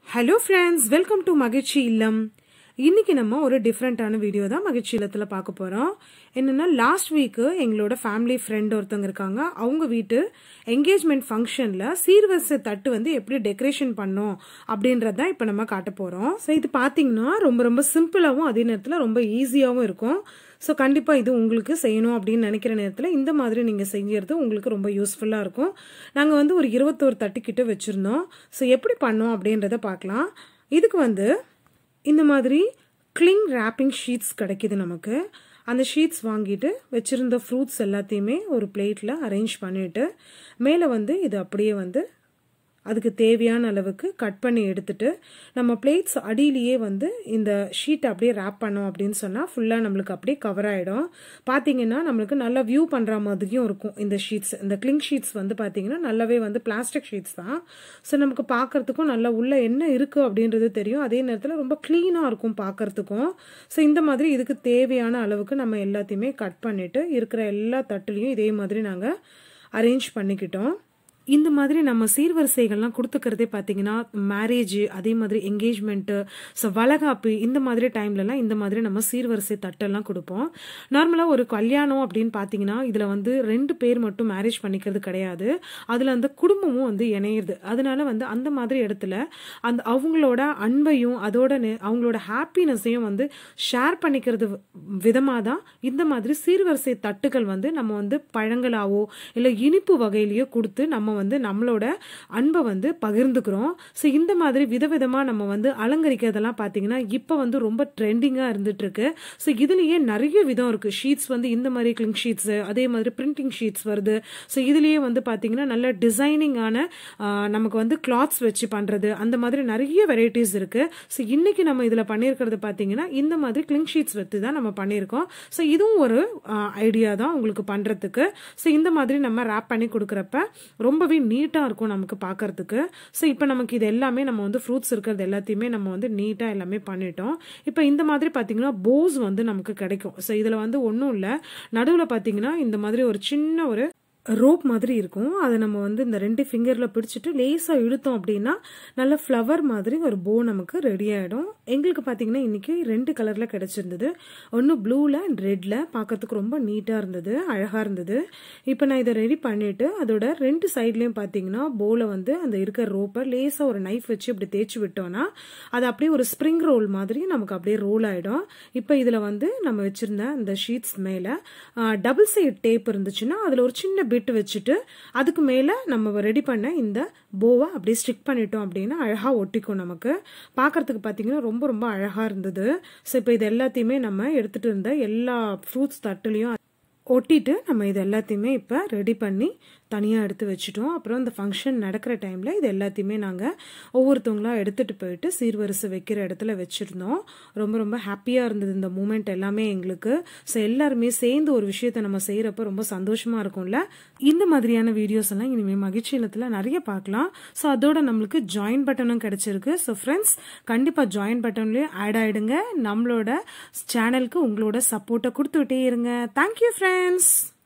hello friends welcome to மகிழ்ச்சி இல்லம் இன்னைக்கு நம்ம ஒரு டிஃப்ரெண்ட்டான வீடியோ தான் மகிழ்ச்சி இல்லத்தில் பார்க்க போகிறோம் என்னென்னா லாஸ்ட் வீக்கு எங்களோட ஃபேமிலி ஃப்ரெண்ட் ஒருத்தவங்க இருக்காங்க அவங்க வீட்டு என்கேஜ்மெண்ட் ஃபங்க்ஷனில் சீர்வரிசை தட்டு வந்து எப்படி டெக்கரேஷன் பண்ணோம் அப்படின்றது தான் இப்போ நம்ம காட்ட போகிறோம் ஸோ இது பார்த்தீங்கன்னா ரொம்ப ரொம்ப சிம்பிளாகவும் அதே நேரத்தில் ரொம்ப ஈஸியாகவும் இருக்கும் ஸோ கண்டிப்பாக இது உங்களுக்கு செய்யணும் அப்படின்னு நினைக்கிற நேரத்தில் இந்த மாதிரி நீங்கள் செய்யறது உங்களுக்கு ரொம்ப யூஸ்ஃபுல்லாக இருக்கும் நாங்கள் வந்து ஒரு இருபத்தோரு தட்டுக்கிட்ட வச்சுருந்தோம் ஸோ எப்படி பண்ணோம் அப்படின்றத பார்க்கலாம் இதுக்கு வந்து இந்த மாதிரி கிளிங் ரேப்பிங் ஷீட்ஸ் கிடைக்கிது நமக்கு அந்த ஷீட்ஸ் வாங்கிட்டு வச்சுருந்த ஃப்ரூட்ஸ் எல்லாத்தையுமே ஒரு பிளேட்டில் அரேஞ்ச் பண்ணிவிட்டு மேலே வந்து இது அப்படியே வந்து அதுக்கு தேவையான அளவுக்கு கட் பண்ணி எடுத்துட்டு நம்ம பிளேட்ஸ் அடியிலேயே வந்து இந்த ஷீட் அப்படியே ரேப் பண்ணோம் அப்படின்னு சொன்னால் ஃபுல்லாக நம்மளுக்கு அப்படியே கவர் ஆகிடும் பார்த்தீங்கன்னா நம்மளுக்கு நல்லா வியூ பண்ணுற மாதிரியும் இருக்கும் இந்த ஷீட்ஸ் இந்த கிளிங் ஷீட்ஸ் வந்து பார்த்தீங்கன்னா நல்லாவே வந்து பிளாஸ்டிக் ஷீட்ஸ் தான் ஸோ நமக்கு பார்க்கறதுக்கும் நல்லா உள்ள என்ன இருக்குது அப்படின்றது தெரியும் அதே நேரத்தில் ரொம்ப க்ளீனாக இருக்கும் பார்க்கறதுக்கும் ஸோ இந்த மாதிரி இதுக்கு தேவையான அளவுக்கு நம்ம எல்லாத்தையுமே கட் பண்ணிவிட்டு இருக்கிற எல்லா தட்டுலையும் இதே மாதிரி நாங்கள் அரேஞ்ச் பண்ணிக்கிட்டோம் இந்த மாதிரி நம்ம சீர்வரிசைகள்லாம் கொடுத்துக்கிறதே பார்த்தீங்கன்னா மேரேஜ் அதே மாதிரி என்கேஜ்மெண்ட்டு ஸோ வளகாப்பு இந்த மாதிரி டைம்லலாம் இந்த மாதிரி நம்ம சீர்வரிசை தட்டெல்லாம் கொடுப்போம் நார்மலாக ஒரு கல்யாணம் அப்படின்னு பார்த்தீங்கன்னா இதில் வந்து ரெண்டு பேர் மட்டும் மேரேஜ் பண்ணிக்கிறது கிடையாது அதில் அந்த குடும்பமும் வந்து இணையிறது அதனால வந்து அந்த மாதிரி இடத்துல அந்த அவங்களோட அன்பையும் அதோட அவங்களோட ஹாப்பினஸையும் வந்து ஷேர் பண்ணிக்கிறது விதமாக தான் இந்த மாதிரி சீர்வரிசை தட்டுகள் வந்து நம்ம வந்து பழங்களாவோ இல்லை இனிப்பு வகையிலையோ கொடுத்து நம்ம வந்து நம்மளோட அன்பை வந்து பகிர்ந்துக்கிறோம் ஸோ இந்த மாதிரி விதவிதமாக நம்ம வந்து அலங்கரிக்கிறதெல்லாம் பார்த்தீங்கன்னா இப்போ வந்து ரொம்ப ட்ரெண்டிங்காக இருந்துட்டு இருக்கு ஸோ இதுலேயே நிறைய விதம் இருக்கு ஷீட்ஸ் வந்து இந்த மாதிரி கிளிங் ஷீட்ஸ் அதே மாதிரி பிரிண்டிங் ஷீட்ஸ் வருது ஸோ இதுலேயே வந்து பார்த்தீங்கன்னா நல்ல டிசைனிங்கான நமக்கு வந்து கிளாத்ஸ் வச்சு பண்ணுறது அந்த மாதிரி நிறைய வெரைட்டிஸ் இருக்கு ஸோ இன்னைக்கு நம்ம இதில் பண்ணியிருக்கிறது பார்த்தீங்கன்னா இந்த மாதிரி கிளிங் ஷீட்ஸ் வச்சு தான் நம்ம பண்ணியிருக்கோம் ஸோ இதுவும் ஒரு ஐடியா தான் உங்களுக்கு பண்ணுறதுக்கு ஸோ இந்த மாதிரி நம்ம ரேப் பண்ணி கொடுக்குறப்ப ரொம்பவே நீட்டாக இருக்கும் நமக்கு பார்க்கறதுக்கு ஸோ இப்போ நமக்கு இது எல்லாமே நம்ம வந்து ஃப்ரூட்ஸ் இருக்கிறது எல்லாத்தையுமே நம்ம வந்து நீட்டாக எல்லாமே பண்ணிட்டோம் இப்போ இந்த மாதிரி பார்த்தீங்கன்னா போஸ் வந்து நமக்கு கிடைக்கும் ஸோ இதில் வந்து ஒன்றும் இல்லை நடுவில் பார்த்தீங்கன்னா இந்த மாதிரி ஒரு சின்ன ஒரு ரோப் மாதிரி இருக்கும் அதை நம்ம வந்து இந்த ரெண்டு ஃபிங்கரில் பிடிச்சிட்டு லேசாக இழுத்தோம் அப்படின்னா நல்ல ஃப்ளவர் மாதிரி ஒரு போ நமக்கு ரெடி ஆகிடும் எங்களுக்கு பார்த்தீங்கன்னா இன்றைக்கி ரெண்டு கலரில் கிடச்சிருந்தது ஒன்று ப்ளூவில் அண்ட் ரெட்டில் பார்க்கறதுக்கு ரொம்ப நீட்டாக இருந்தது அழகாக இருந்தது இப்போ நான் இதை ரெடி பண்ணிவிட்டு அதோட ரெண்டு சைட்லேயும் பார்த்தீங்கன்னா போவில் வந்து அந்த இருக்கிற ரோப்பை லேசாக ஒரு நைஃப் வச்சு இப்படி தேய்ச்சி விட்டோம்னா அது அப்படியே ஒரு ஸ்ப்ரிங் ரோல் மாதிரி நமக்கு அப்படியே ரோல் ஆகிடும் இப்போ இதில் வந்து நம்ம வச்சுருந்த அந்த ஷீட்ஸ் மேலே டபுள் சைட் டேப் இருந்துச்சுன்னா அதில் ஒரு சின்ன பிட் வச்சுட்டு அதுக்கு மேலே நம்ம ரெடி பண்ண இந்த போவை அப்படியே ஸ்டிக் பண்ணிட்டோம் அப்படின்னா அழகாக ஒட்டிக்கும் நமக்கு பார்க்கறதுக்கு பார்த்தீங்கன்னா ரொம்ப ரொம்ப அழகாக இருந்தது ஸோ இப்போ இது எல்லாத்தையுமே நம்ம எடுத்துகிட்டு இருந்த எல்லா ஃப்ரூட்ஸ் தட்டுலையும் ஒட்டிட்டு நம்ம இது எல்லாத்தையுமே இப்போ ரெடி பண்ணி தனியாக எடுத்து வச்சுட்டோம் அப்புறம் இந்த ஃபங்க்ஷன் நடக்கிற டைமில் இது எல்லாத்தையுமே நாங்கள் ஒவ்வொருத்தவங்களாம் எடுத்துகிட்டு போயிட்டு சீர்வரிசை வைக்கிற இடத்துல வச்சுருந்தோம் ரொம்ப ரொம்ப ஹாப்பியாக இருந்தது இந்த மூமெண்ட் எல்லாமே எங்களுக்கு ஸோ எல்லாருமே சேர்ந்து ஒரு விஷயத்தை நம்ம செய்கிறப்ப ரொம்ப சந்தோஷமாக இருக்கும்ல இந்த மாதிரியான வீடியோஸ் எல்லாம் இனிமேல் மகிழ்ச்சி இல்லத்தில் நிறைய பார்க்கலாம் ஸோ அதோட நம்மளுக்கு ஜாயின் பட்டனும் கிடச்சிருக்கு ஸோ ஃப்ரெண்ட்ஸ் கண்டிப்பாக ஜாயின் பட்டன்லேயும் ஆட் ஆகிடுங்க நம்மளோட சேனலுக்கு உங்களோட சப்போர்ட்டை கொடுத்துக்கிட்டே இருங்க தேங்க்யூ ஃப்ரெண்ட்ஸ்